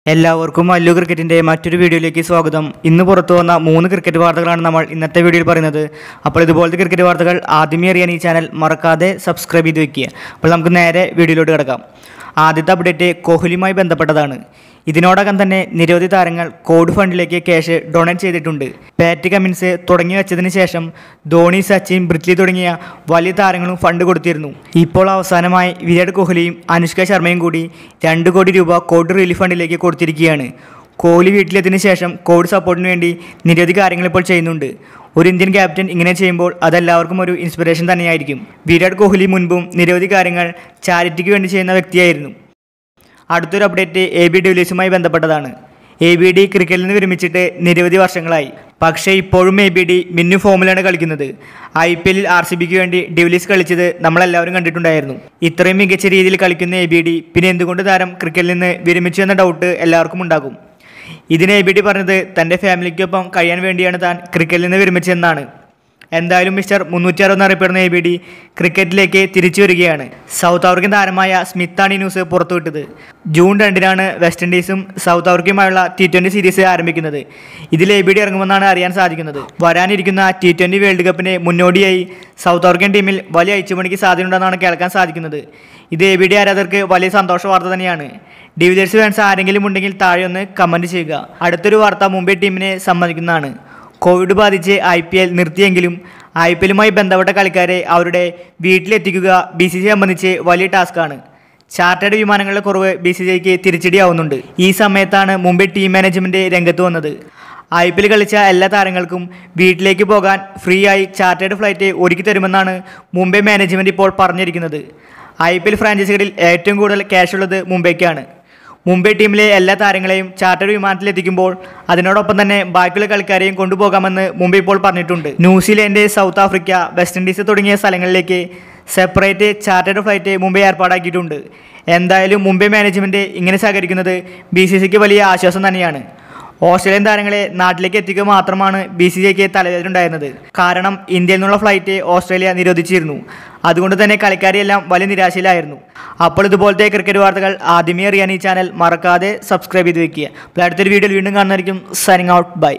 എല്ലാവർക്കും മല്ലു ക്രിക്കറ്റിൻ്റെ മറ്റൊരു വീഡിയോയിലേക്ക് സ്വാഗതം ഇന്ന് പുറത്തു വന്ന മൂന്ന് ക്രിക്കറ്റ് വാർത്തകളാണ് നമ്മൾ ഇന്നത്തെ വീഡിയോയിൽ പറയുന്നത് അപ്പോൾ ഇതുപോലത്തെ ക്രിക്കറ്റ് വാർത്തകൾ ആദ്യമേ അറിയാൻ ഈ ചാനൽ മറക്കാതെ സബ്സ്ക്രൈബ് ചെയ്ത് വെക്കുക അപ്പോൾ നമുക്ക് നേരെ വീഡിയോയിലോട്ട് കിടക്കാം ആദ്യത്തെ അപ്ഡേറ്റ് കോഹ്ലിയുമായി ബന്ധപ്പെട്ടതാണ് ഇതിനോടകം തന്നെ നിരവധി താരങ്ങൾ കോഡ് ഫണ്ടിലേക്ക് ക്യാഷ് ഡൊണേറ്റ് ചെയ്തിട്ടുണ്ട് പാറ്റ് കമിൻസ് തുടങ്ങി വെച്ചതിന് ശേഷം ധോണി സച്ചിൻ ബ്രിറ്റ്ലി തുടങ്ങിയ വലിയ താരങ്ങളും ഫണ്ട് കൊടുത്തിരുന്നു ഇപ്പോൾ അവസാനമായി വിരാട് കോഹ്ലിയും അനുഷ്ക ശർമ്മയും കൂടി രണ്ട് കോടി രൂപ കോഡ് റിലീഫ് ഫണ്ടിലേക്ക് കൊടുത്തിരിക്കുകയാണ് കോഹ്ലി വീട്ടിലെത്തിയതിനു ശേഷം കോഡ് സപ്പോർട്ടിന് വേണ്ടി നിരവധി കാര്യങ്ങൾ ഇപ്പോൾ ചെയ്യുന്നുണ്ട് ഒരു ഇന്ത്യൻ ക്യാപ്റ്റൻ ഇങ്ങനെ ചെയ്യുമ്പോൾ അതെല്ലാവർക്കും ഒരു ഇൻസ്പിറേഷൻ തന്നെയായിരിക്കും വിരാട് കോഹ്ലി മുൻപും നിരവധി കാര്യങ്ങൾ ചാരിറ്റിക്ക് വേണ്ടി ചെയ്യുന്ന വ്യക്തിയായിരുന്നു അടുത്തൊരു അപ്ഡേറ്റ് എ ബി ഡിവിലിയേഴ്സുമായി ബന്ധപ്പെട്ടതാണ് എ ബി ഡി ക്രിക്കറ്റിൽ നിന്ന് വിരമിച്ചിട്ട് നിരവധി വർഷങ്ങളായി പക്ഷേ ഇപ്പോഴും എ ബി ഡി മിന്നു ഫോമിലാണ് കളിക്കുന്നത് ഐ പി എല്ലിൽ ആർ സി ബിക്ക് വേണ്ടി ഡിവിലീസ് കളിച്ചത് നമ്മളെല്ലാവരും കണ്ടിട്ടുണ്ടായിരുന്നു ഇത്രയും മികച്ച രീതിയിൽ കളിക്കുന്ന എ ബി ഡി പിന്നെ എന്തുകൊണ്ട് താരം ക്രിക്കറ്റിൽ നിന്ന് വിരമിച്ചു എന്ന ഡൗട്ട് എല്ലാവർക്കും ഉണ്ടാകും ഇതിന് എ ബി ഡി പറഞ്ഞത് തൻ്റെ ഫാമിലിക്കൊപ്പം കഴിയാൻ വേണ്ടിയാണ് താൻ ക്രിക്കറ്റിൽ നിന്ന് വിരമിച്ചതെന്നാണ് എന്തായാലും മിസ്റ്റർ മുന്നൂറ്റി അറുപത് അറിയപ്പെടുന്ന എ ബി ഡി ക്രിക്കറ്റിലേക്ക് തിരിച്ചു വരികയാണ് സൗത്ത് ആഫ്രിക്കൻ താരമായ സ്മിത്താണ് ഈ ന്യൂസ് പുറത്തുവിട്ടത് ജൂൺ രണ്ടിനാണ് വെസ്റ്റ് ഇൻഡീസും സൗത്ത് ആഫ്രിക്കയുമായുള്ള ടി ട്വൻ്റി സീരീസ് ആരംഭിക്കുന്നത് ഇതിൽ എ ബി ഡി ഇറങ്ങുമെന്നാണ് അറിയാൻ സാധിക്കുന്നത് വരാനിരിക്കുന്ന ടി ട്വൻ്റി വേൾഡ് കപ്പിന് മുന്നോടിയായി സൗത്ത് ആഫ്രിക്കൻ ടീമിൽ വലിയ അയച്ചുപണിക്ക് സാധ്യതയുണ്ടെന്നാണ് കേൾക്കാൻ സാധിക്കുന്നത് ഇത് എ ബി ഡി ആരാധകർക്ക് വലിയ സന്തോഷ വാർത്ത തന്നെയാണ് ഡിവിലേഴ്സ് ഫാൻസ് ആരെങ്കിലും ഉണ്ടെങ്കിൽ താഴെ ഒന്ന് കമൻറ്റ് ചെയ്യുക അടുത്തൊരു വാർത്ത മുംബൈ ടീമിനെ സമ്മതിക്കുന്നതാണ് കോവിഡ് ബാധിച്ച് ഐ പി എൽ നിർത്തിയെങ്കിലും ഐ പി എല്ലുമായി ബന്ധപ്പെട്ട കളിക്കാരെ അവരുടെ വീട്ടിലെത്തിക്കുക ബി സി സി സംബന്ധിച്ച് വലിയ ടാസ്ക്കാണ് ചാർട്ടേഡ് വിമാനങ്ങളുടെ കുറവ് ബി സി സിക്ക് തിരിച്ചടിയാവുന്നുണ്ട് ഈ സമയത്താണ് മുംബൈ ടീം മാനേജ്മെൻറ്റ് രംഗത്ത് വന്നത് ഐ പി എൽ കളിച്ച എല്ലാ താരങ്ങൾക്കും വീട്ടിലേക്ക് പോകാൻ ഫ്രീ ആയി ചാർട്ടേഡ് ഫ്ലൈറ്റ് ഒരുക്കി തരുമെന്നാണ് മുംബൈ മാനേജ്മെൻറ്റ് ഇപ്പോൾ പറഞ്ഞിരിക്കുന്നത് ഐ പി എൽ ഫ്രാഞ്ചൈസികളിൽ ഏറ്റവും കൂടുതൽ ക്യാഷ് ഉള്ളത് മുംബൈക്കാണ് മുംബൈ ടീമിലെ എല്ലാ താരങ്ങളെയും ചാർട്ടേഡ് വിമാനത്തിൽ എത്തിക്കുമ്പോൾ അതിനോടൊപ്പം തന്നെ ബാക്കിയുള്ള കളിക്കാരെയും കൊണ്ടുപോകാമെന്ന് മുംബൈ ഇപ്പോൾ പറഞ്ഞിട്ടുണ്ട് New Zealand South Africa West Indies തുടങ്ങിയ സ്ഥലങ്ങളിലേക്ക് സെപ്പറേറ്റ് ചാർട്ടേഡ് ഫ്ലൈറ്റ് മുംബൈ ഏർപ്പാടാക്കിയിട്ടുണ്ട് എന്തായാലും മുംബൈ മാനേജ്മെൻറ്റ് ഇങ്ങനെ സഹകരിക്കുന്നത് ബി സി സിക്ക് വലിയ ആശ്വാസം തന്നെയാണ് ഓസ്ട്രേലിയൻ താരങ്ങളെ നാട്ടിലേക്ക് എത്തിക്കുക മാത്രമാണ് ബി സി സിക്ക് തലവേദന ഉണ്ടായിരുന്നത് കാരണം ഇന്ത്യയിൽ നിന്നുള്ള ഫ്ലൈറ്റ് ഓസ്ട്രേലിയ നിരോധിച്ചിരുന്നു അതുകൊണ്ട് തന്നെ കളിക്കാരെല്ലാം വലിയ നിരാശയിലായിരുന്നു അപ്പോൾ ഇതുപോലത്തെ ക്രിക്കറ്റ് വാർത്തകൾ ആദ്യമേ അറിയാൻ ഈ ചാനൽ മറക്കാതെ സബ്സ്ക്രൈബ് ചെയ്ത് വെക്കുക അപ്പോൾ അടുത്തൊരു വീഡിയോയിൽ വീണ്ടും കാണുന്നതായിരിക്കും സൈനിങ് ഔട്ട് ബൈ